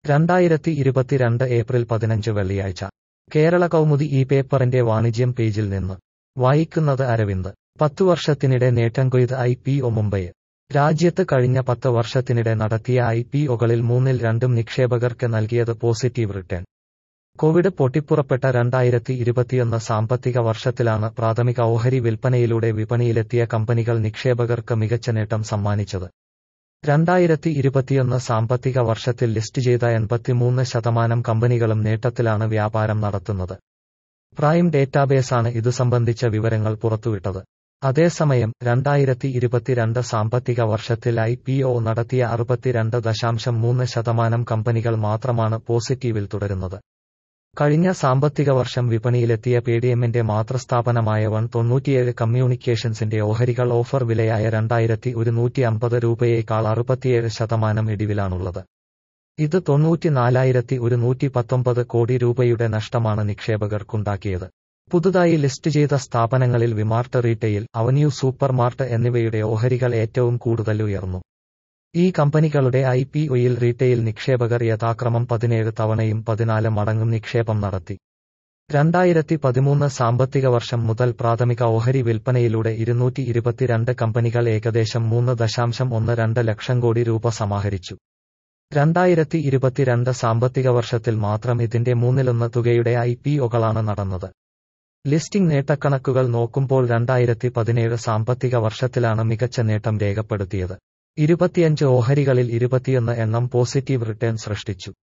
രണ്ടായിരത്തി ഇരുപത്തിരണ്ട് ഏപ്രിൽ പതിനഞ്ച് വെള്ളിയാഴ്ച കേരള കൗമുദി ഈ പേപ്പറിന്റെ വാണിജ്യം പേജിൽ നിന്ന് വായിക്കുന്നത് അരവിന്ദ് പത്തു വർഷത്തിനിടെ നേട്ടം കൊയ്ത് ഐ പി ഒ മുംബൈ രാജ്യത്ത് കഴിഞ്ഞ പത്ത് വർഷത്തിനിടെ നടത്തിയ ഐ പി ഒകളിൽ മൂന്നിൽ രണ്ടും നിക്ഷേപകർക്ക് നൽകിയത് പോസിറ്റീവ് റിട്ടേൺ കോവിഡ് പൊട്ടിപ്പുറപ്പെട്ട രണ്ടായിരത്തി ഇരുപത്തിയൊന്ന് സാമ്പത്തിക വർഷത്തിലാണ് പ്രാഥമിക ഓഹരി വിൽപ്പനയിലൂടെ വിപണിയിലെത്തിയ കമ്പനികൾ നിക്ഷേപകർക്ക് മികച്ച നേട്ടം സമ്മാനിച്ചത് രണ്ടായിരത്തി ഇരുപത്തിയൊന്ന് സാമ്പത്തിക വർഷത്തിൽ ലിസ്റ്റ് ചെയ്ത എൺപത്തിമൂന്ന് ശതമാനം കമ്പനികളും നേട്ടത്തിലാണ് വ്യാപാരം നടത്തുന്നത് പ്രൈം ഡേറ്റാബേസാണ് ഇതു സംബന്ധിച്ച വിവരങ്ങൾ പുറത്തുവിട്ടത് അതേസമയം രണ്ടായിരത്തി ഇരുപത്തിരണ്ട് സാമ്പത്തിക വർഷത്തിൽ ഐ പി ഒ നടത്തിയ അറുപത്തിരണ്ട് ദശാംശം മൂന്ന് ശതമാനം കമ്പനികൾ മാത്രമാണ് പോസിറ്റീവിൽ തുടരുന്നത് കഴിഞ്ഞ സാമ്പത്തിക വർഷം വിപണിയിലെത്തിയ പേടിഎമ്മിന്റെ മാതൃസ്ഥാപനമായ വൺ തൊണ്ണൂറ്റിയേഴ് കമ്മ്യൂണിക്കേഷൻസിന്റെ ഓഹരികൾ ഓഫർ വിലയായ രണ്ടായിരത്തി ഒരുന്നൂറ്റി അമ്പത് രൂപയേക്കാൾ അറുപത്തിയേഴ് ശതമാനം ഇടിവിലാണുള്ളത് ഇത് തൊണ്ണൂറ്റിനാലായിരത്തി ഒരുന്നൂറ്റി പത്തൊമ്പത് കോടി രൂപയുടെ നഷ്ടമാണ് നിക്ഷേപകർക്കുണ്ടാക്കിയത് പുതുതായി ലിസ്റ്റ് ചെയ്ത സ്ഥാപനങ്ങളിൽ വിമാർട്ട് റീറ്റെയിൽ അവന്യൂ സൂപ്പർമാർട്ട് എന്നിവയുടെ ഓഹരികൾ ഏറ്റവും കൂടുതൽ ഉയർന്നു ഈ കമ്പനികളുടെ ഐ പി ഒയിൽ റീറ്റെയിൽ നിക്ഷേപകർ യഥാക്രമം പതിനേഴ് തവണയും പതിനാല് മടങ്ങും നിക്ഷേപം നടത്തി രണ്ടായിരത്തി പതിമൂന്ന് സാമ്പത്തിക വർഷം മുതൽ പ്രാഥമിക ഓഹരി വിൽപ്പനയിലൂടെ ഇരുന്നൂറ്റി ഇരുപത്തിരണ്ട് കമ്പനികൾ ഏകദേശം മൂന്ന് ദശാംശം ഒന്ന് രണ്ട് ലക്ഷം കോടി രൂപ സമാഹരിച്ചു രണ്ടായിരത്തി ഇരുപത്തിരണ്ട് സാമ്പത്തിക വർഷത്തിൽ മാത്രം ഇതിന്റെ മൂന്നിലൊന്ന് തുകയുടെ ഐ പി ഒകളാണ് നടന്നത് ലിസ്റ്റിംഗ് നേട്ടക്കണക്കുകൾ നോക്കുമ്പോൾ രണ്ടായിരത്തി പതിനേഴ് സാമ്പത്തിക വർഷത്തിലാണ് മികച്ച നേട്ടം രേഖപ്പെടുത്തിയത് ഇരുപത്തിയഞ്ച് ഓഹരികളിൽ ഇരുപത്തിയൊന്ന് എണ്ണം പോസിറ്റീവ് റിട്ടേൺ സൃഷ്ടിച്ചു